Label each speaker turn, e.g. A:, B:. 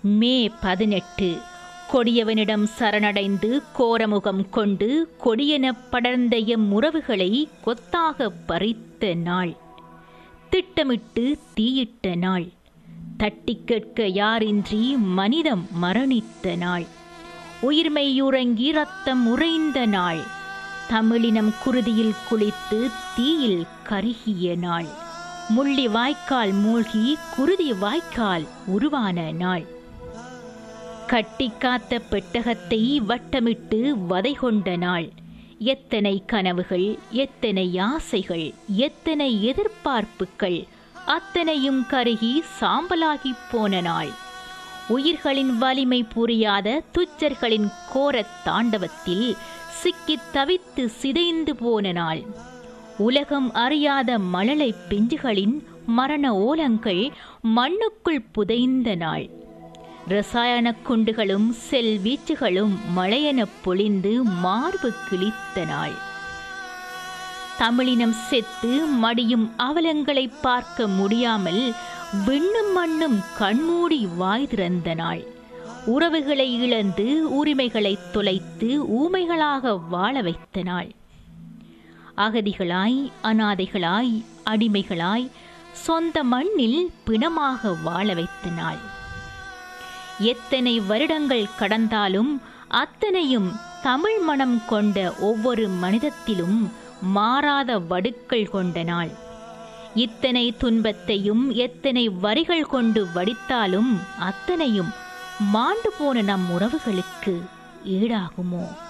A: மே பதினெட்டு கொடியவனிடம் சரணடைந்து கோரமுகம் கொண்டு கொடியென படர்ந்த எம் உறவுகளை கொத்தாக பறித்த நாள் திட்டமிட்டு தீயிட்ட நாள் தட்டி கேட்க யாரின்றி மனிதம் மரணித்த நாள் உயிர்மையுறங்கி ரத்தம் உறைந்த நாள் தமிழினம் குருதியில் குளித்து தீயில் கருகிய நாள் முள்ளி வாய்க்கால் மூழ்கி குருதி வாய்க்கால் உருவான நாள் கட்டி காத்த பெட்டகத்தை வட்டமிட்டு வதை கொண்ட நாள் எத்தனை கனவுகள் எத்தனை ஆசைகள் எத்தனை எதிர்பார்ப்புகள் அத்தனையும் கருகி சாம்பலாகி போன நாள் உயிர்களின் வலிமை புரியாத துச்சர்களின் கோரத் தாண்டவத்தில் சிக்கித் தவித்து சிதைந்து போன நாள் உலகம் அறியாத மழலை பிஞ்சுகளின் மரண ஓலங்கள் மண்ணுக்குள் புதைந்த நாள் ரசாயன குண்டுகளும் செல் வீச்சுகளும் மழையென பொழிந்து மார்பு கிழித்த நாள் தமிழினம் செத்து மடியும் அவலங்களை பார்க்க முடியாமல் விண்ணும் மண்ணும் கண்மூடி வாய் திறந்த நாள் உறவுகளை இழந்து உரிமைகளை தொலைத்து ஊமைகளாக வாழ வைத்த நாள் அகதிகளாய் அனாதைகளாய் அடிமைகளாய் சொந்த மண்ணில் பிணமாக வாழ வைத்த நாள் எத்தனை வருடங்கள் கடந்தாலும் அத்தனையும் தமிழ் மனம் கொண்ட ஒவ்வொரு மனிதத்திலும் மாறாத வடுக்கள் கொண்ட நாள் இத்தனை துன்பத்தையும் எத்தனை வரிகள் கொண்டு வடித்தாலும் அத்தனையும் மாண்டு போன நம் உறவுகளுக்கு ஈடாகுமோ